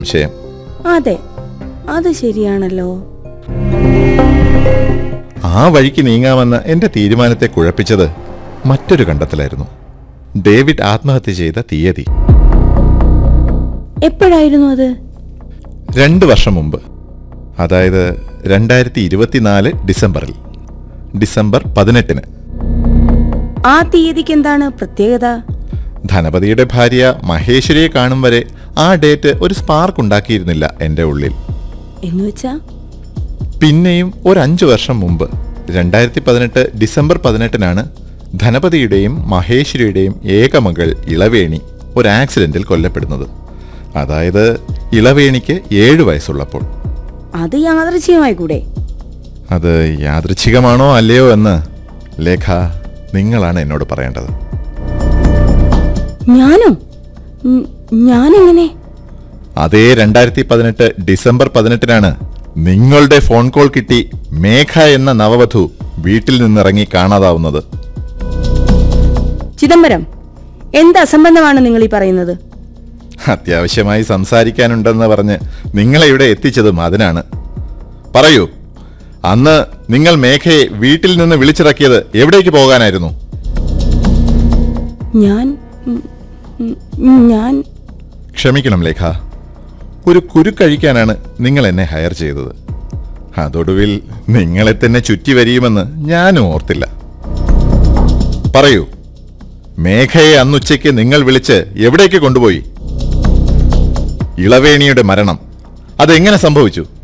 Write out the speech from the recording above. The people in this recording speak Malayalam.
സംശയം അതെ അത് ശരിയാണല്ലോ ആ വഴിക്ക് നീങ്ങാമെന്ന എന്റെ തീരുമാനത്തെ കുഴപ്പിച്ചത് മറ്റൊരു കണ്ടെത്തലായിരുന്നു ഡേവിഡ് ആത്മഹത്യ ചെയ്ത തീയതി എപ്പോഴായിരുന്നു അത് രണ്ട് വർഷം മുമ്പ് അതായത് രണ്ടായിരത്തി ഇരുപത്തിനാല് ഡിസംബറിൽ ഡിസംബർ പതിനെട്ടിന് ആ തീയതിക്ക് എന്താണ് പ്രത്യേകത ധനപതിയുടെ ഭാര്യ മഹേശ്വരിയെ കാണും വരെ ആ ഡേറ്റ് ഒരു സ്പാർക്ക് ഉണ്ടാക്കിയിരുന്നില്ല എൻ്റെ ഉള്ളിൽ എന്നുവെച്ചാ പിന്നെയും ഒരു അഞ്ചു വർഷം മുമ്പ് രണ്ടായിരത്തി പതിനെട്ട് ഡിസംബർ പതിനെട്ടിനാണ് ധനപതിയുടെയും മഹേശ്വരിയുടെയും ഏകമകൾ ഇളവേണി ഒരു ആക്സിഡന്റിൽ കൊല്ലപ്പെടുന്നത് അതായത് ഇളവേണിക്ക് ഏഴു വയസ്സുള്ളപ്പോൾ അത് യാദൃച്ഛികമായി കൂടെ അത് യാദൃച്ഛികമാണോ അല്ലയോ എന്ന് ലേഖ നിങ്ങളാണ് എന്നോട് പറയേണ്ടത് ഞാനോ ഉം, ഞാനെങ്ങനെ അതേ രണ്ടായിരത്തി പതിനെട്ട് ഡിസംബർ പതിനെട്ടിനാണ് നിങ്ങളുടെ ഫോൺ കോൾ കിട്ടി മേഘ എന്ന നവവധു വീട്ടിൽ നിന്നിറങ്ങി കാണാതാവുന്നത് ചിദംബരം എന്ത് അസംബന്ധമാണ് നിങ്ങൾ ഈ പറയുന്നത് അത്യാവശ്യമായി സംസാരിക്കാനുണ്ടെന്ന് പറഞ്ഞ് നിങ്ങളെ ഇവിടെ എത്തിച്ചതും അതിനാണ് പറയൂ അന്ന് നിങ്ങൾ മേഘയെ വീട്ടിൽ നിന്ന് വിളിച്ചിറക്കിയത് എവിടേക്ക് പോകാനായിരുന്നു ഞാൻ ഉം, ഉം, ഞാൻ ക്ഷമിക്കണം ലേഖ ഒരു കുരുക്കഴിക്കാനാണ് നിങ്ങൾ എന്നെ ഹയർ ചെയ്തത് അതൊടുവിൽ നിങ്ങളെ തന്നെ ചുറ്റി വരിയുമെന്ന് ഞാനും ഓർത്തില്ല പറയൂ മേഘയെ അന്നുച്ചയ്ക്ക് നിങ്ങൾ വിളിച്ച് എവിടേക്ക് കൊണ്ടുപോയി ഇളവേണിയുടെ മരണം അതെങ്ങനെ സംഭവിച്ചു